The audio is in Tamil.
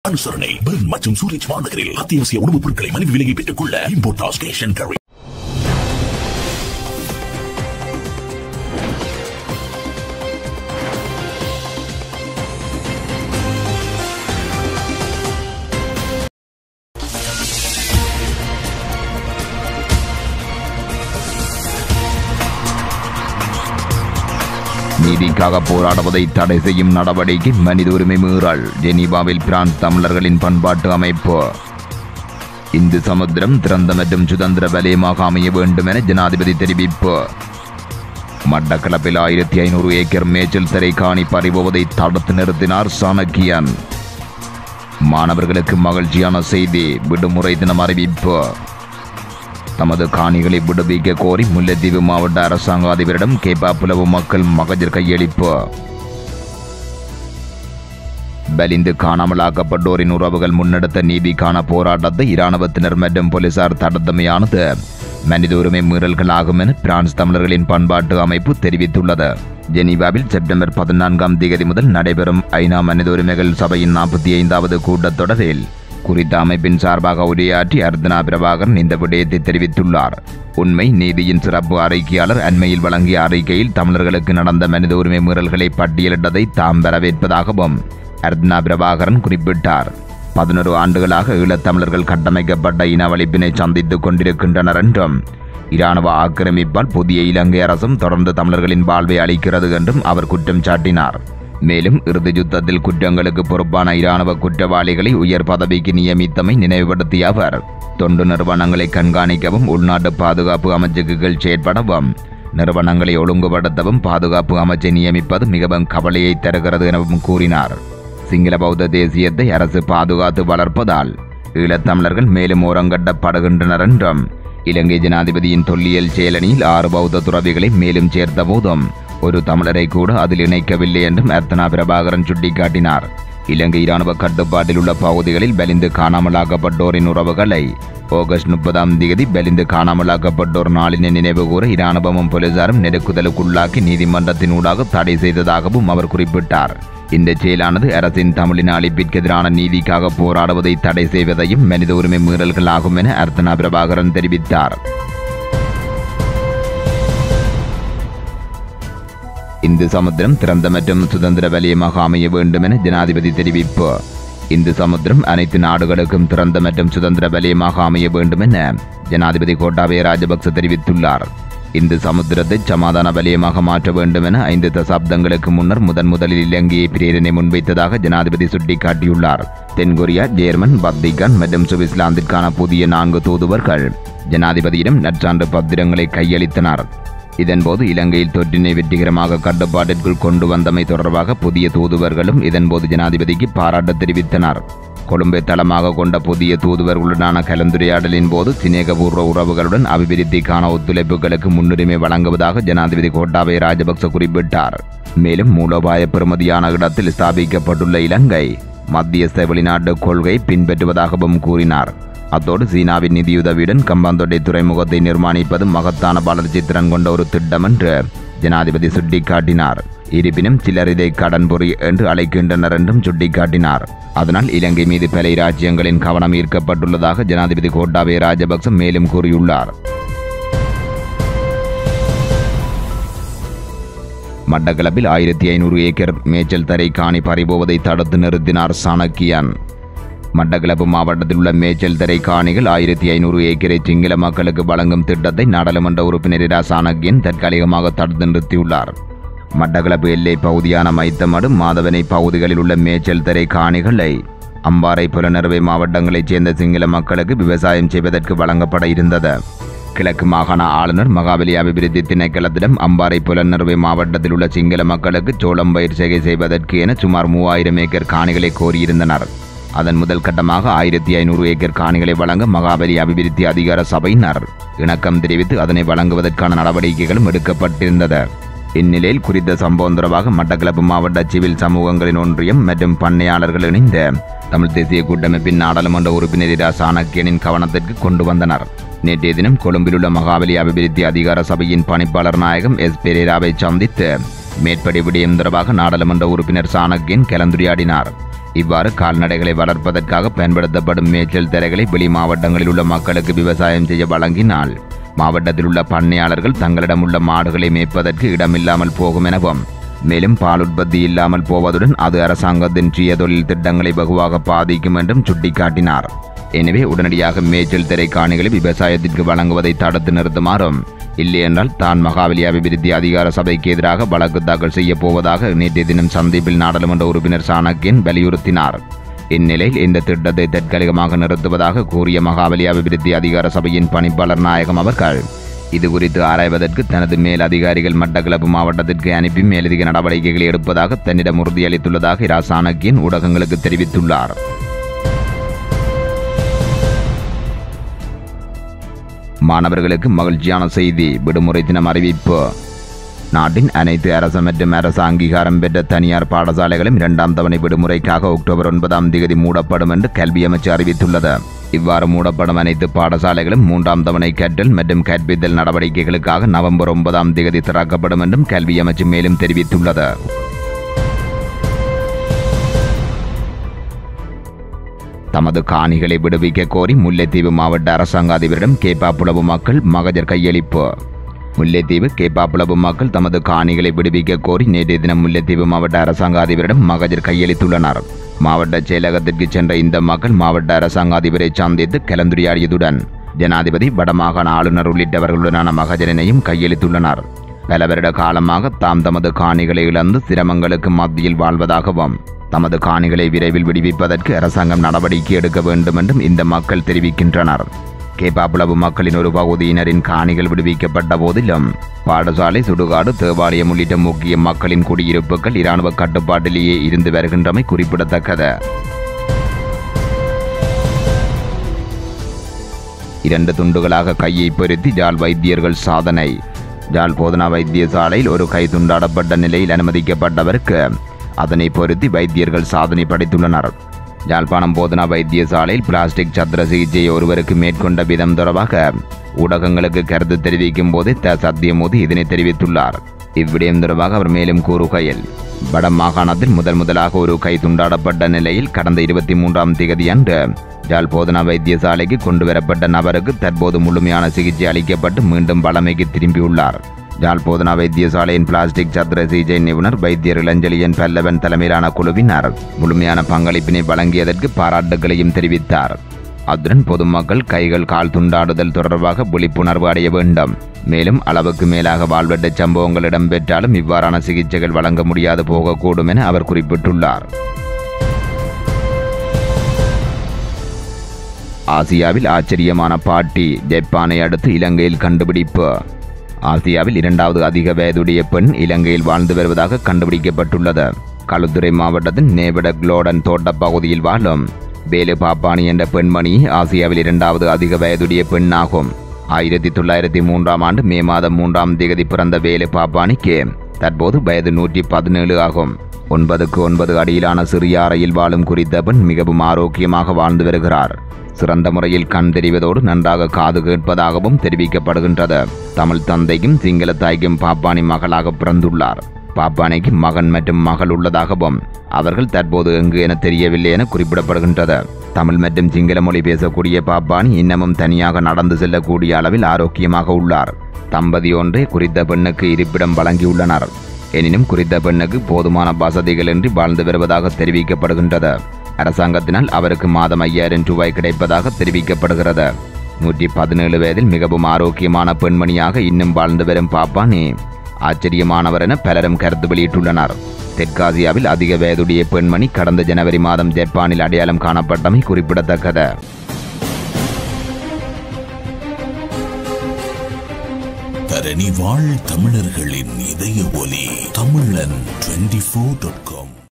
அனுசரணை பெர்ன் மற்றும் சூரிச் மாநகரில் அத்தியாவசிய உணவுப் பொருட்களை மலிவு விலையை பெற்றுக் கொள்ள இம்போர்டாஸ் கேஷ் அண்ட் கேரி நீதிக்காக போராடுவதை தடை செய்யும் நடவடிக்கை மனித உரிமை மீறல் ஜெனீவாவில் பிரான்ஸ் தமிழர்களின் பண்பாட்டு அமைப்பு இந்து சமுத்திரம் திறந்த மற்றும் சுதந்திர வலயமாக அமைய வேண்டும் என ஜனாதிபதி தெரிவிப்பு மட்டக்களப்பில் ஆயிரத்தி ஐநூறு ஏக்கர் மேய்ச்சல் தரை காணி பறிபோவதை தடுத்து நிறுத்தினார் சாணக்கியன் மாணவர்களுக்கு மகிழ்ச்சியான செய்தி விடுமுறை தினம் அறிவிப்பு தமது காணிகளை விடுவிக்க கோரி முல்லைத்தீவு மாவட்ட அரசாங்க அதிபரிடம் கேப்பாப்புலவு மக்கள் மகஜர் கையளிப்பு பலிந்து காணாமலாக்கப்பட்டோரின் உறவுகள் முன்னெடுத்த நீதிக்கான போராட்டத்தை இராணுவத்தினர் மற்றும் போலீசார் தடுத்தமையானது மனித உரிமை மீறல்களாகும் என பிரான்ஸ் தமிழர்களின் பண்பாட்டு அமைப்பு தெரிவித்துள்ளது ஜெனீவாவில் செப்டம்பர் பதினான்காம் தேதி முதல் நடைபெறும் ஐநா மனித உரிமைகள் சபையின் நாற்பத்தி ஐந்தாவது கூட்டத்தொடரில் குறித்த அமைப்பின் சார்பாக உரையாற்றி அர்த்தனா பிரபாகரன் இந்த விடயத்தை தெரிவித்துள்ளார் உண்மை நீதியின் சிறப்பு அறிக்கையாளர் அண்மையில் வழங்கிய அறிக்கையில் தமிழர்களுக்கு நடந்த மனித உரிமை மீறல்களை பட்டியலிட்டதை தாம் வரவேற்பதாகவும் அர்த்தனா பிரபாகரன் குறிப்பிட்டார் பதினொரு ஆண்டுகளாக ஈழத்தமிழர்கள் கட்டமைக்கப்பட்ட இனவழிப்பினை சந்தித்துக் கொண்டிருக்கின்றனர் என்றும் இராணுவ ஆக்கிரமிப்பால் புதிய இலங்கை அரசும் தொடர்ந்து தமிழர்களின் வாழ்வை அளிக்கிறது என்றும் அவர் குற்றம் சாட்டினார் மேலும் இறுதி யுத்தத்தில் குற்றங்களுக்கு பொறுப்பான இராணுவ குற்றவாளிகளை உயர் பதவிக்கு நியமித்தமை நினைவுபடுத்திய அவர் தொண்டு நிறுவனங்களை கண்காணிக்கவும் உள்நாட்டு பாதுகாப்பு அமைச்சுக்குகள் செயற்படவும் நிறுவனங்களை ஒழுங்குபடுத்தவும் பாதுகாப்பு அமைச்சை நியமிப்பது மிகவும் கவலையை தருகிறது எனவும் கூறினார் சிங்கள பௌத்த தேசியத்தை அரசு பாதுகாத்து வளர்ப்பதால் ஈழத்தமிழர்கள் மேலும் ஓரங்கட்டப்படுகின்றனர் என்றும் இலங்கை ஜனாதிபதியின் தொல்லியல் செயலணியில் ஆறு பௌத்த துறவிகளை மேலும் சேர்த்த போதும் ஒரு தமிழரை கூட அதில் இணைக்கவில்லை என்றும் அர்த்தனா பிரபாகரன் சுட்டிக்காட்டினார் இலங்கை இராணுவ கட்டுப்பாட்டில் உள்ள பகுதிகளில் பலிந்து காணாமலாக்கப்பட்டோரின் உறவுகளை ஆகஸ்ட் முப்பதாம் தேதி பலிந்து காணாமலாக்கப்பட்டோர் நாளினை நினைவுகூர இராணுவமும் போலீசாரும் நெருக்குதலுக்குள்ளாக்கி நீதிமன்றத்தின் ஊடாக தடை செய்ததாகவும் அவர் குறிப்பிட்டார் இந்த செயலானது அரசின் தமிழின அழிப்பிற்கு எதிரான நீதிக்காக போராடுவதை தடை செய்வதையும் மனித உரிமை மீறல்களாகும் என அர்த்தனா பிரபாகரன் தெரிவித்தார் இந்து சமுத்திரம் திறந்த மற்றும் சுதந்திர வலயமாக அமைய வேண்டும் என ஜனாதிபதி தெரிவிப்பு இந்து சமுத்திரம் அனைத்து நாடுகளுக்கும் திறந்த மற்றும் சுதந்திர வலயமாக அமைய வேண்டும் என ஜனாதிபதி கோட்டாபய ராஜபக்ச தெரிவித்துள்ளார் இந்து சமுத்திரத்தை சமாதான வலயமாக மாற்ற வேண்டும் என ஐந்து தசாப்தங்களுக்கு முன்னர் முதன் முதலில் இலங்கையை பிரேரணை முன்வைத்ததாக ஜனாதிபதி சுட்டிக்காட்டியுள்ளார் தென்கொரியா ஜேர்மன் பத்திகான் மற்றும் சுவிட்சர்லாந்திற்கான புதிய நான்கு தூதுவர்கள் ஜனாதிபதியிடம் நற்சான்று பத்திரங்களை கையளித்தனர் இதன்போது இலங்கையில் தொற்றினை வெற்றிகரமாக கட்டுப்பாட்டிற்குள் கொண்டு வந்தமை தொடர்பாக புதிய தூதுவர்களும் இதன்போது ஜனாதிபதிக்கு பாராட்டு தெரிவித்தனர் கொழும்பை தளமாக கொண்ட புதிய தூதுவர்களுடனான கலந்துரையாடலின் போது சினேகபூர்வ உறவுகளுடன் அபிவிருத்திக்கான ஒத்துழைப்புகளுக்கு முன்னுரிமை வழங்குவதாக ஜனாதிபதி கோட்டாபய ராஜபக்ச குறிப்பிட்டார் மேலும் மூலோபாய பெறுமதியான இடத்தில் ஸ்தாபிக்கப்பட்டுள்ள இலங்கை மத்தியஸ்த வெளிநாட்டு கொள்கை பின்பற்றுவதாகவும் கூறினார் அத்தோடு சீனாவின் நிதியுதவியுடன் கம்பாந்தொட்டை துறைமுகத்தை நிர்மாணிப்பது மகத்தான வளர்ச்சி திறன் கொண்ட ஒரு திட்டம் என்று ஜனாதிபதி சுட்டிக்காட்டினார் இருப்பினும் சிலர் இதை கடன்பொறி என்று அழைக்கின்றனர் என்றும் சுட்டிக்காட்டினார் அதனால் இலங்கை மீது பல இராஜ்யங்களின் கவனம் ஈர்க்கப்பட்டுள்ளதாக ஜனாதிபதி கோட்டாபய ராஜபக்ச மேலும் கூறியுள்ளார் மட்டக்களப்பில் ஆயிரத்தி ஐநூறு ஏக்கர் மேய்ச்சல் தரை காணி பறிபோவதை தடுத்து நிறுத்தினார் சாணக்கியன் மட்டக்களப்பு மாவட்டத்தில் உள்ள மேய்ச்சல் தரை காணிகள் ஆயிரத்தி ஐநூறு ஏக்கரை சிங்கள மக்களுக்கு வழங்கும் திட்டத்தை நாடாளுமன்ற உறுப்பினர் இரா சாணக்கியன் தற்காலிகமாக தடுத்து நிறுத்தியுள்ளார் மட்டக்களப்பு எல்லை பகுதியான மைத்தமடு மாதவனை பகுதிகளில் உள்ள மேய்ச்சல் தரை காணிகளை அம்பாறை புலனறுவை மாவட்டங்களைச் சேர்ந்த சிங்கள மக்களுக்கு விவசாயம் செய்வதற்கு வழங்கப்பட இருந்தது கிழக்கு மாகாண ஆளுநர் மகாபலி அபிவிருத்தி திணைக்களத்திடம் அம்பாறை புலனறுவை மாவட்டத்தில் உள்ள சிங்கள மக்களுக்கு சோளம் பயிர் செய்கை செய்வதற்கு என சுமார் மூவாயிரம் ஏக்கர் காணிகளை கோரியிருந்தனர் அதன் முதல் கட்டமாக ஆயிரத்தி ஐநூறு ஏக்கர் காணிகளை வழங்க மகாபலி அபிவிருத்தி அதிகார சபையினர் இணக்கம் தெரிவித்து அதனை வழங்குவதற்கான நடவடிக்கைகளும் எடுக்கப்பட்டிருந்தது இந்நிலையில் குறித்த சம்பவம் தொடர்பாக மட்டக்களப்பு மாவட்ட சிவில் சமூகங்களின் ஒன்றியம் மற்றும் பண்ணையாளர்கள் இணைந்த தமிழ் தேசிய கூட்டமைப்பின் நாடாளுமன்ற உறுப்பினர் இரா சாணக்கியனின் கவனத்திற்கு கொண்டு வந்தனர் நேற்றைய தினம் கொழும்பில் உள்ள மகாபலி அபிவிருத்தி அதிகார சபையின் பணிப்பாளர் நாயகம் எஸ் பெரேராவை சந்தித்து மேற்படி விடயம் தொடர்பாக நாடாளுமன்ற உறுப்பினர் சாணக்கியன் கலந்துரையாடினார் இவ்வாறு கால்நடைகளை வளர்ப்பதற்காக பயன்படுத்தப்படும் மேய்ச்சல் தரைகளை வெளி மாவட்டங்களில் உள்ள மக்களுக்கு விவசாயம் செய்ய வழங்கினால் மாவட்டத்தில் உள்ள பண்ணையாளர்கள் தங்களிடம் உள்ள மாடுகளை மேய்ப்பதற்கு இடமில்லாமல் போகும் எனவும் மேலும் பால் உற்பத்தி இல்லாமல் போவதுடன் அது அரசாங்கத்தின் சுய தொழில் திட்டங்களை வெகுவாக பாதிக்கும் என்றும் சுட்டிக்காட்டினார் எனவே உடனடியாக மேய்ச்சல் திரை காணிகளை விவசாயத்திற்கு வழங்குவதை தடுத்து நிறுத்துமாறும் இல்லையென்றால் தான் மகாவலி அபிவிருத்தி அதிகார சபைக்கு எதிராக வழக்கு தாக்கல் செய்யப் போவதாக நேற்றைய தினம் சந்திப்பில் நாடாளுமன்ற உறுப்பினர் சாணக்கியன் வலியுறுத்தினார் இந்நிலையில் இந்த திட்டத்தை தற்காலிகமாக நிறுத்துவதாக கூறிய மகாவலி அபிவிருத்தி அதிகார சபையின் பணிப்பாளர் நாயகம் அவர்கள் இது குறித்து ஆராய்வதற்கு தனது மேல் அதிகாரிகள் மட்டக்களப்பு மாவட்டத்திற்கு அனுப்பி மேலதிக நடவடிக்கைகளை எடுப்பதாக தன்னிடம் உறுதியளித்துள்ளதாக இரா சாணக்கியன் ஊடகங்களுக்கு தெரிவித்துள்ளார் மாணவர்களுக்கு மகிழ்ச்சியான செய்தி விடுமுறை தினம் அறிவிப்பு நாட்டின் அனைத்து அரசு மற்றும் அரசு அங்கீகாரம் பெற்ற தனியார் பாடசாலைகளும் இரண்டாம் தவணை விடுமுறைக்காக அக்டோபர் ஒன்பதாம் தேதி மூடப்படும் என்று கல்வி அமைச்சு அறிவித்துள்ளது இவ்வாறு மூடப்படும் அனைத்து பாடசாலைகளும் மூன்றாம் தவணை கற்றல் மற்றும் கற்பித்தல் நடவடிக்கைகளுக்காக நவம்பர் ஒன்பதாம் தேதி திறக்கப்படும் என்றும் கல்வி அமைச்சு மேலும் தெரிவித்துள்ளது தமது காணிகளை விடுவிக்க கோரி முல்லைத்தீவு மாவட்ட அரசாங்க அதிபரிடம் கேப்பாப்புலவு மக்கள் மகஜர் கையளிப்பு முல்லைத்தீவு கேப்பாப்புலவு மக்கள் தமது காணிகளை விடுவிக்க கோரி நேற்றைய தினம் முல்லைத்தீவு மாவட்ட அரசாங்க அதிபரிடம் மகஜர் கையளித்துள்ளனர் மாவட்ட செயலகத்திற்கு சென்ற இந்த மக்கள் மாவட்ட அரசாங்க அதிபரை சந்தித்து கலந்துரையாடியதுடன் ஜனாதிபதி வடமாகாண ஆளுநர் உள்ளிட்டவர்களுடனான மகஜரினையும் கையளித்துள்ளனர் பல வருட காலமாக தாம் தமது காணிகளை இழந்து சிரமங்களுக்கு மத்தியில் வாழ்வதாகவும் தமது காணிகளை விரைவில் விடுவிப்பதற்கு அரசாங்கம் நடவடிக்கை எடுக்க வேண்டும் என்றும் இந்த மக்கள் தெரிவிக்கின்றனர் கேப்பாப்புலவு மக்களின் ஒரு பகுதியினரின் காணிகள் விடுவிக்கப்பட்ட போதிலும் பாடசாலை சுடுகாடு தேவாலயம் உள்ளிட்ட முக்கிய மக்களின் குடியிருப்புகள் இராணுவ கட்டுப்பாட்டிலேயே இருந்து வருகின்றமை குறிப்பிடத்தக்கது இரண்டு துண்டுகளாக கையை பொருத்தி ஜால் வைத்தியர்கள் சாதனை ஜால் போதனா வைத்தியசாலையில் ஒரு கை துண்டாடப்பட்ட நிலையில் அனுமதிக்கப்பட்டவருக்கு அதனை பொருத்தி வைத்தியர்கள் சாதனை படைத்துள்ளனர் யாழ்ப்பாணம் போதனா வைத்தியசாலையில் பிளாஸ்டிக் சத்திர சிகிச்சை ஒருவருக்கு மேற்கொண்ட விதம் தொடர்பாக ஊடகங்களுக்கு கருத்து தெரிவிக்கும் போது த சத்தியமூர்த்தி இதனை தெரிவித்துள்ளார் இவ்விடயம் தொடர்பாக அவர் மேலும் கூறுகையில் வட மாகாணத்தில் முதல் முதலாக ஒரு கை துண்டாடப்பட்ட நிலையில் கடந்த இருபத்தி மூன்றாம் தேதி அன்று யாழ் போதனா வைத்தியசாலைக்கு கொண்டு வரப்பட்ட நபருக்கு தற்போது முழுமையான சிகிச்சை அளிக்கப்பட்டு மீண்டும் வளமைக்கு திரும்பியுள்ளார் யாழ் போதனா வைத்தியசாலையின் பிளாஸ்டிக் சத்திர சிகிச்சை நிபுணர் வைத்தியர் இளஞ்சலியன் பல்லவன் தலைமையிலான குழுவினர் முழுமையான பங்களிப்பினை வழங்கியதற்கு பாராட்டுகளையும் தெரிவித்தார் அத்துடன் பொதுமக்கள் கைகள் கால் துண்டாடுதல் தொடர்பாக விழிப்புணர்வு அடைய வேண்டும் மேலும் அளவுக்கு மேலாக வாழ்வெட்ட சம்பவங்கள் இடம்பெற்றாலும் இவ்வாறான சிகிச்சைகள் வழங்க முடியாது போகக்கூடும் என அவர் குறிப்பிட்டுள்ளார் ஆசியாவில் ஆச்சரியமான பாட்டி ஜப்பானை அடுத்து இலங்கையில் கண்டுபிடிப்பு ஆசியாவில் இரண்டாவது அதிக வயதுடைய பெண் இலங்கையில் வாழ்ந்து வருவதாக கண்டுபிடிக்கப்பட்டுள்ளது களுத்துறை மாவட்டத்தின் நேவிட குளோடன் தோட்ட பகுதியில் வாழும் வேலு பாப்பானி என்ற பெண்மணி ஆசியாவில் இரண்டாவது அதிக வயதுடைய பெண் ஆகும் ஆயிரத்தி தொள்ளாயிரத்தி மூன்றாம் ஆண்டு மே மாதம் மூன்றாம் தேதி பிறந்த வேலு பாப்பானிக்கு தற்போது வயது நூற்றி பதினேழு ஆகும் ஒன்பதுக்கு ஒன்பது அடியிலான சிறிய அறையில் வாழும் குறித்த பெண் மிகவும் ஆரோக்கியமாக வாழ்ந்து வருகிறார் சிறந்த முறையில் கண் தெரிவதோடு நன்றாக காது கேட்பதாகவும் தெரிவிக்கப்படுகின்றது தமிழ் தந்தைக்கும் சிங்கள தாய்க்கும் பாப்பானி மகளாக பிறந்துள்ளார் பாப்பானிக்கு மகன் மற்றும் மகள் உள்ளதாகவும் அவர்கள் தற்போது எங்கு என தெரியவில்லை என குறிப்பிடப்படுகின்றது தமிழ் மற்றும் சிங்கள மொழி பேசக்கூடிய பாப்பானி இன்னமும் தனியாக நடந்து செல்லக்கூடிய அளவில் ஆரோக்கியமாக உள்ளார் தம்பதி ஒன்றே குறித்த பெண்ணுக்கு இருப்பிடம் வழங்கியுள்ளனர் எனினும் குறித்த பெண்ணுக்கு போதுமான வசதிகளின்றி வாழ்ந்து வருவதாக தெரிவிக்கப்படுகின்றது அரசாங்கத்தினால் அவருக்கு மாதம் ஐயாயிரம் ரூபாய் கிடைப்பதாக தெரிவிக்கப்படுகிறது நூற்றி பதினேழு வயதில் மிகவும் ஆரோக்கியமான பெண்மணியாக இன்னும் வாழ்ந்து வரும் பாப்பானி ஆச்சரியமானவர் என பலரும் கருத்து வெளியிட்டுள்ளனர் தெற்காசியாவில் அதிக வயதுடைய பெண்மணி கடந்த ஜனவரி மாதம் ஜப்பானில் அடையாளம் காணப்பட்டமை குறிப்பிடத்தக்கது தரணி வாழ் தமிழர்களின் இதய ஒலி தமிழன் டுவெண்டி ஃபோர் டாட் காம்